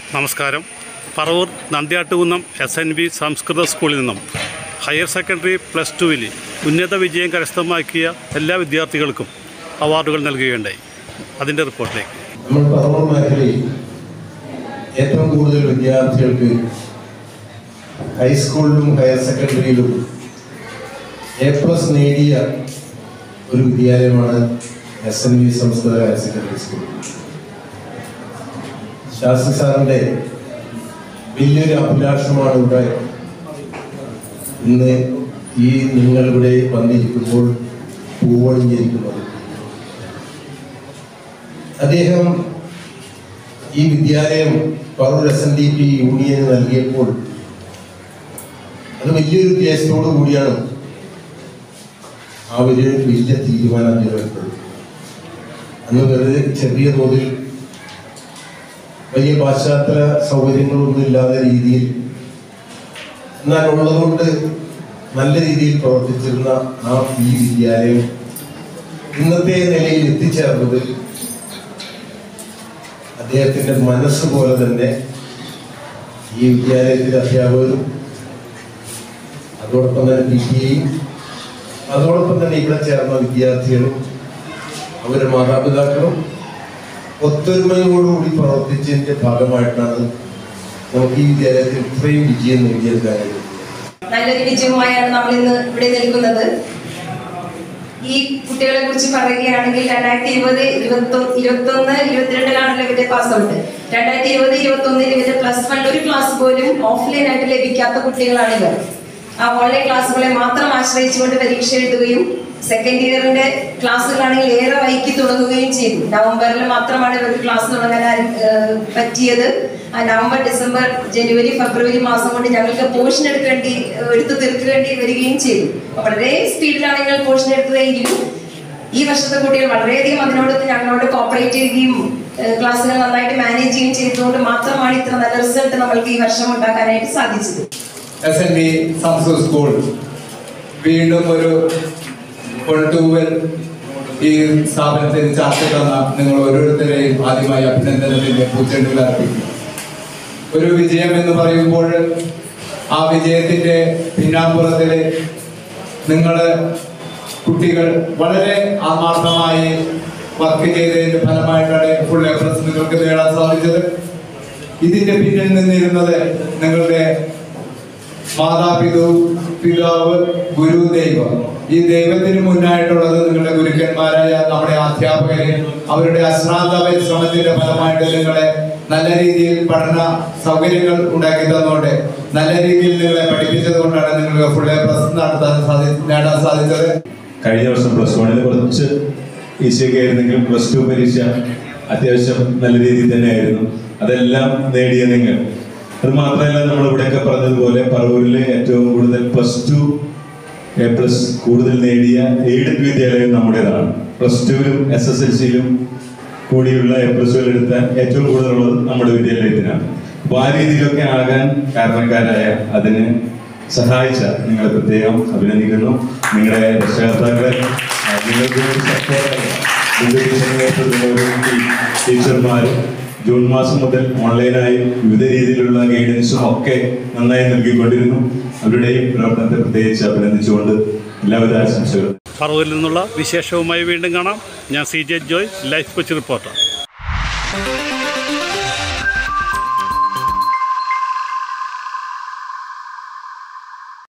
നമസ്കാരം Paravur Nandyattukunnam S N V സംസ്കൃത സ്കൂളിൽ നിന്നും ഹയർ സെക്കൻഡറി പ്ലസ് ടുവിൽ ഉന്നത വിജയം കരസ്ഥമാക്കിയ എല്ലാ വിദ്യാർത്ഥികൾക്കും അവാർഡുകൾ നൽകുകയുണ്ടായി അതിൻ്റെ റിപ്പോർട്ടിലേക്ക് നമ്മൾ പറവൂർ മേഖലയിൽ ഏറ്റവും കൂടുതൽ വിദ്യാർത്ഥികൾക്ക് ഹൈസ്കൂളിലും ഹയർ സെക്കൻഡറിയിലും എ പ്ലസ് നേടിയ ഒരു വിദ്യാലയമാണ് എസ് എൻ വി സംസ്കൃത ഹയർ സെക്കൻഡറി സ്കൂൾ ശാസ്ത്രി സാറിൻ്റെ വലിയൊരു അഭിലാഷമാണ് ഇവിടെ ഇന്ന് ഈ നിങ്ങളിവിടെ വന്നിരിക്കുമ്പോൾ പൂവണിഞ്ഞിരിക്കുന്നത് അദ്ദേഹം ഈ വിദ്യാലയം Paravur S N D P യൂണിയന് നൽകിയപ്പോൾ അത് വലിയൊരു ഉദ്ദേശത്തോടു കൂടിയാണ് ആ ഒരു വലിയ തീരുമാനം അദ്ദേഹം എടുത്തത് അന്ന് വെറുതെ ചെറിയ തോതിൽ വലിയ പാശ്ചാത്യ സൗകര്യങ്ങളൊന്നും ഇല്ലാത്ത രീതിയിൽ എന്നാൽ ഉള്ളതുകൊണ്ട് നല്ല രീതിയിൽ പ്രവർത്തിച്ചിരുന്ന ആ ഈ വിദ്യാലയം ഇന്നത്തെ നിലയിൽ എത്തിച്ചേർന്നത് അദ്ദേഹത്തിന്റെ മനസ്സ് പോലെ തന്നെ ഈ വിദ്യാലയത്തിലെ അധ്യാപകരും അതോടൊപ്പം തന്നെ പി ടി എയും അതോടൊപ്പം തന്നെ ഇവിടെ ചേർന്ന വിദ്യാർത്ഥികളും അവരുടെ മാതാപിതാക്കളും ഒത്തൊരുമയോടുകൂടി പ്രവർത്തിച്ചതിന്റെ ഭാഗമായിട്ടാണ് നമുക്ക് ഈ വിദ്യാലയത്തിൽ ഇത്രയും വിജയം നേടിയെടുക്കാൻ കഴിയുന്നത് നല്ലൊരു വിജയവുമായാണ് നമ്മൾ ഇന്ന് ഇവിടെ നിൽക്കുന്നത് ഈ കുട്ടികളെ കുറിച്ച് പറയുകയാണെങ്കിൽ രണ്ടായിരത്തി ഇരുപത് ഇരുപത്തി ഇരുപത്തൊന്ന് ഇരുപത്തിരണ്ടിലാണല്ലോ ഇവരുടെ പാസ് ഔട്ട് രണ്ടായിരത്തി ഇരുപത് ഇരുപത്തി ഒന്നിൽ ഇവരുടെ പ്ലസ് വൺ ഒരു ക്ലാസ് പോലും ഓഫ്ലൈൻ ആയിട്ട് ലഭിക്കാത്ത കുട്ടികളാണ് ഇവർ ആ ഓൺലൈൻ ക്ലാസ്സുകളെ മാത്രം ആശ്രയിച്ചുകൊണ്ട് പരീക്ഷ എഴുതുകയും സെക്കൻഡ് ഇയറിന്റെ ക്ലാസ്സുകളാണെങ്കിൽ ഏറെ വൈകി തുടങ്ങുകയും ചെയ്തു നവംബറിൽ മാത്രമാണ് ഇവർക്ക് ക്ലാസ് തുടങ്ങാൻ ആരും, ഏഹ്, പറ്റിയത് ആ നവംബർ ഡിസംബർ ജനുവരി ഫെബ്രുവരി മാസം കൊണ്ട് ഞങ്ങൾക്ക് പോർഷൻ എടുക്കേണ്ടി ഏഹ്, എടുത്ത് തീർക്കേണ്ടി വരികയും ചെയ്തു അപ്പൊ വളരെ സ്പീഡിലാണ് ഞങ്ങൾ പോർഷൻ എടുത്തതെങ്കിലും ഈ വർഷത്തെ കുട്ടികൾ വളരെയധികം അതിനോട് ഞങ്ങളോട് കോപ്പറേറ്റ് ചെയ്യുകയും ഏഹ്, ക്ലാസ്സുകൾ നന്നായിട്ട് മാനേജ് ചെയ്യുകയും ചെയ്തതുകൊണ്ട് മാത്രമാണ് ഇത്ര നല്ല റിസൾട്ട് നമ്മൾക്ക് ഈ വർഷം ഉണ്ടാക്കാനായിട്ട് സാധിച്ചത് എസ് എൻ ബി സംസ്കൃത സ്കൂൾ വീണ്ടും ഒരു കൊണ്ടുവൽ ഈ സ്ഥാപനത്തിന് ചാർച്ച തന്ന നിങ്ങൾ ഓരോരുത്തരെയും ആദ്യമായി അഭിനന്ദനത്തിന്റെ പൂച്ചെണ്ടുകൾ അർപ്പിക്കുന്നു ഒരു വിജയം എന്ന് പറയുമ്പോൾ ആ വിജയത്തിന്റെ പിന്നാമ്പുറത്തില് നിങ്ങള് കുട്ടികൾ വളരെ ആത്മാർത്ഥമായി വർക്ക് ചെയ്തതിന്റെ ഫലമായിട്ടാണ് ഫുൾ എ പ്ലസ് നിങ്ങൾക്ക് നേടാൻ സാധിച്ചത് ഇതിന്റെ പിന്നിൽ നിന്നിരുന്നത് നിങ്ങളുടെ മാതാപിതാ പിതാവ് ഗുരു ദൈവം ഈ ദൈവത്തിന് മുന്നായിട്ടുള്ളത് നിങ്ങളുടെ ഗുരുക്കന്മാരായ നമ്മുടെ അധ്യാപകരെ അവരുടെ അശ്രാന്ത പരിശ്രമത്തിന്റെ ഫലമായിട്ട് നിങ്ങളെ നല്ല രീതിയിൽ പഠന സൗകര്യങ്ങൾ ഉണ്ടാക്കി തന്നുകൊണ്ട് നല്ല രീതിയിൽ നിങ്ങളെ പഠിപ്പിച്ചത് കൊണ്ടാണ് നിങ്ങൾക്ക് ഫുൾ എ പ്ലസ് നടത്താൻ സാധി നേടാൻ സാധിച്ചത് കഴിഞ്ഞ വർഷം പ്ലസ് വണ്ണിൽ കുറച്ച് ഈസിയൊക്കെ ആയിരുന്നെങ്കിലും പ്ലസ് ടു പരീക്ഷ അത്യാവശ്യം നല്ല രീതിയിൽ തന്നെയായിരുന്നു അതെല്ലാം നേടിയ നിങ്ങൾ അത് മാത്രമല്ല നമ്മൾ ഇവിടെയൊക്കെ പറഞ്ഞതുപോലെ പറവൂരിലെ ഏറ്റവും കൂടുതൽ പ്ലസ് ടു എ പ്ലസ് കൂടുതൽ നേടിയ എയ്ഡഡ് വിദ്യാലയം നമ്മുടേതാണ് പ്ലസ് ടുവിലും എസ് എസ് എൽ സിയിലും കൂടിയുള്ള എ പ്ലസുകൾ എടുത്താൽ ഏറ്റവും കൂടുതലുള്ളത് നമ്മുടെ വിദ്യാലയത്തിനാണ് അപ്പോൾ ആ രീതിയിലൊക്കെ ആകാൻ കാരണക്കാരായ അതിന് സഹായിച്ച നിങ്ങളെ പ്രത്യേകം അഭിനന്ദിക്കുന്നു നിങ്ങളുടെ രക്ഷകർത്താക്കളെ ആ, നിങ്ങൾക്ക് സപ്പോർട്ട് ടീച്ചർമാർ ജൂൺ മാസം മുതൽ ഓൺലൈനായി വിവിധ രീതിയിലുള്ള ഗൈഡൻസും ഒക്കെ നന്നായി നൽകിക്കൊണ്ടിരുന്നു അവരുടെയും പ്രവർത്തനത്തെ പ്രത്യേകിച്ച് അഭിനന്ദിച്ചുകൊണ്ട് എല്ലാവിധ ആശംസകളും പറവൂരിൽ നിന്നുള്ള വിശേഷവുമായി വീണ്ടും കാണാം ഞാൻ C J Joy life Kochi reporter